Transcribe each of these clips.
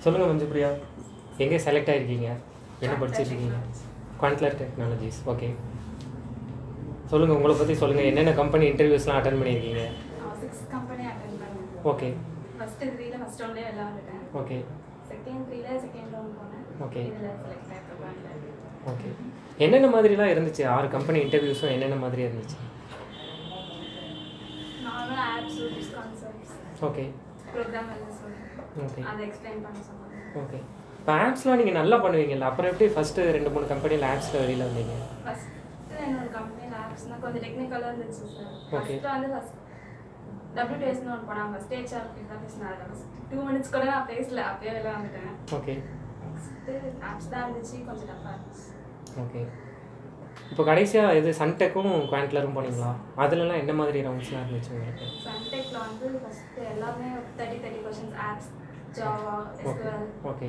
சொல்லுங்கள் மஞ்சு பிரியா எங்கே செலக்ட் ஆகிருக்கீங்க என்ன படிச்சிருக்கீங்க குவான்ட்லர் டெக்னாலஜிஸ் ஓகே சொல்லுங்கள் உங்களை பற்றி சொல்லுங்கள் என்னென்ன கம்பெனி இன்டர்வியூஸ்லாம் அட்டன் பண்ணியிருக்கீங்க சிக்ஸ் கம்பெனி அட்டன் பண்ணேன் ஓகே ஃபர்ஸ்ட் த்ரீல ஃபர்ஸ்ட் ரவுண்ட்லேயே வெளில வந்துட்டேன் ஓகே செகண்ட் த்ரீல செகண்ட் ரவுண்ட் போனேன் Okay. இதில் செலக்ட் ஆகிருக்கேன் ஓகே என்னென்ன மாதிரிலாம் இருந்துச்சு ஆறு கம்பெனி இன்டர்வியூஸும் என்னென்ன மாதிரி இருந்துச்சு normal apps discount service okay program எல்லாம் சொல்லுவேன் ஓகே அதை எக்ஸ்பிளைன் பண்ண சொன்னாங்க ஓகே இப்போ ஆப்ஸ்லாம் நீங்கள் நல்லா பண்ணுவீங்கல்ல அப்புறம் எப்படி ஃபஸ்ட்டு ரெண்டு மூணு கம்பெனியில் ஆப்ஸில் வெளியில் வந்தீங்க ஃபஸ்ட்டு என்னோட கம்பெனியில் ஆப்ஸ்னால் கொஞ்சம் டெக்னிக்கலாக இருந்துச்சு சார் Okay. ஃபஸ்ட்டு வந்து ஃபஸ்ட் டபிள்யூடிஎஸ்னு ஒன்று போனாங்க ஸ்டேஜ் ஆஃப் தான் பேசினாங்க டூ மினிட்ஸ் கூட நான் பேசல அப்பயே வெளில வந்துட்டேன் ஓகே ஃபஸ்ட்டு ஆப்ஸ் தான் இருந்துச்சு கொஞ்சம் டஃப்பாக இருந்துச்சு ஓகே இப்போ கடைசியாக இது சன்டெக்கும் குவான்ட்லரும் போனீங்களா அதுலலாம் என்ன மாதிரி ரவுண்ட்ஸ்லாம் இருந்துச்சு உங்களுக்கு சன்டெக்ல வந்து ஃபஸ்ட்டு எல்லாமே thirty thirty questions apps Java okay SQL okay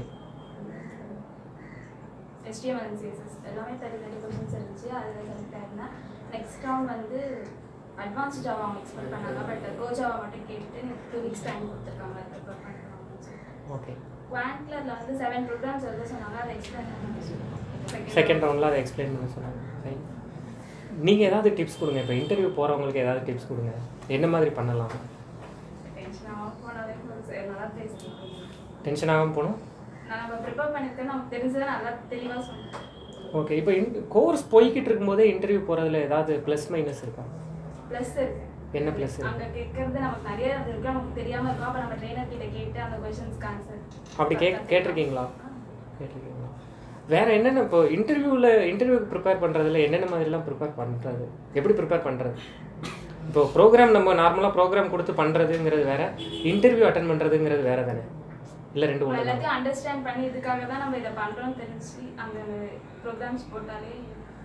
HTML and CSS எல்லாமே தேர்ட்டி தேர்ட்டி கொஷின்ஸ் இருந்துச்சு அதில் செலக்ட் ஆயிருந்தேன் நெக்ஸ்ட் ரவுண்ட் வந்து அட்வான்ஸ் ஜாவா அவங்க எக்ஸ்பெக்ட் பண்ணாங்க பட் கோ ஜாவா மட்டும் கேட்டுட்டு எனக்கு டூ வீக்ஸ் டைம் கொடுத்துருக்காங்க ப்ரிப்பேர் பண்ணிக்கலாம் ஓகே குவான்ட்லரில் வந்து செவன் ப்ரோக்ராம்ஸ் எழுத சொன்னாங்க அதை எக்ஸ்பிளைன் பண்ண செகண்ட் ரவுண்டில் அதை எக்ஸ்பிளைன் பண்ண சொன்னாங்க ரைட் நீங்கள் ஏதாவது டிப்ஸ் கொடுங்க இப்போ இன்டர்வியூ போகிறவங்களுக்கு ஏதாவது டிப்ஸ் கொடுங்க என்ன மாதிரி பண்ணலாம் டென்ஷன் ஆகும் போனாலே போதும் சார் நல்லா பேசணும் டென்ஷன் ஆகாமல் போகணும் நான் நம்ம ப்ரிப்பேர் பண்ணியிருக்கேன் நமக்கு தெரிஞ்சதை நல்லா தெளிவாக சொன்னேன் ஓகே இப்போ இன் கோர்ஸ் போய்கிட்டு இருக்கும்போதே இன்டர்வியூ போகிறதுல ஏதாவது ப்ளஸ் மைனஸ் இருக்கா ப்ளஸ் இருக்கு என்ன ப்ளஸ் அங்கே கேட்கறது நமக்கு நிறைய அது இருக்கு நமக்கு தெரியாமல் இருக்கும் அப்போ நம்ம ட்ரெயினர் கிட்ட கேட்டு அந்த கொஷின்ஸ்க்கு ஆன்சர் அப்படி கே கேட்டிருக்கீங்களா கேட்டிருக்கீங்களா வேற என்னென்ன இப்போ இன்டர்வியூவில் இன்டர்வியூக்கு ப்ரிப்பேர் பண்ணுறதுல என்னென்ன மாதிரிலாம் ப்ரிப்பேர் பண்ணுறது எப்படி ப்ரிப்பேர் பண்ணுறது இப்போ ப்ரோக்ராம் நம்ம நார்மலாக ப்ரோக்ராம் கொடுத்து பண்ணுறதுங்கிறது வேற இன்டர்வியூ அட்டன் பண்ணுறதுங்கிறது வேற தானே இல்லை ரெண்டு ஒன்று எல்லாத்தையும் அண்டர்ஸ்டாண்ட் பண்ணி இதுக்காக தான் நம்ம இதை பண்றோம்னு தெரிஞ்சு அந்த ப்ரோக்ராம்ஸ் போட்டாலே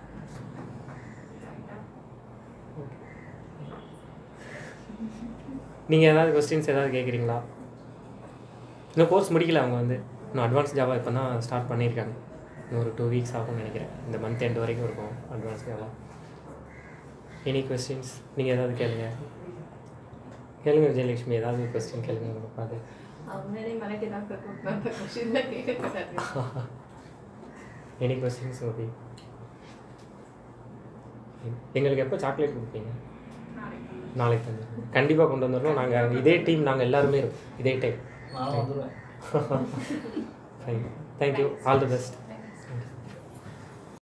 நீங்கள் ஏதாவது கொஸ்டின்ஸ் ஏதாவது கேட்குறீங்களா இன்னும் கோர்ஸ் முடிக்கல அவங்க வந்து இன்னும் அட்வான்ஸ் ஜாவா இப்போ தான் ஸ்டார்ட் பண்ணியிருக்காங்க இன்னும் ஒரு டூ வீக்ஸ் ஆகும்னு நினைக்கிறேன் இந்த மந்த் எண்ட் வரைக்கும் இருக்கும் அட்வான்ஸ் ஜாவா எனி கொஸ்டின்ஸ் நீங்கள் ஏதாவது கேளுங்க கேளுங்க விஜயலட்சுமி ஏதாவது கொஸ்டின் கேளுங்க உங்களை பார்த்து அவங்களே மலைக்கு தான் கூப்பிட்டு கொஷின் தான் கேட்க எனி கொஸ்டின்ஸ் ஓகே எங்களுக்கு எப்போ சாக்லேட் கொடுப்பீங்க நாளைக்கு நாளைக்கு தந்து கண்டிப்பாக கொண்டு வந்துடணும் நாங்கள் இதே டீம் நாங்கள் எல்லாருமே இருக்கோம் இதே டைம் நான் வந்துடுவேன் fine thank you all the best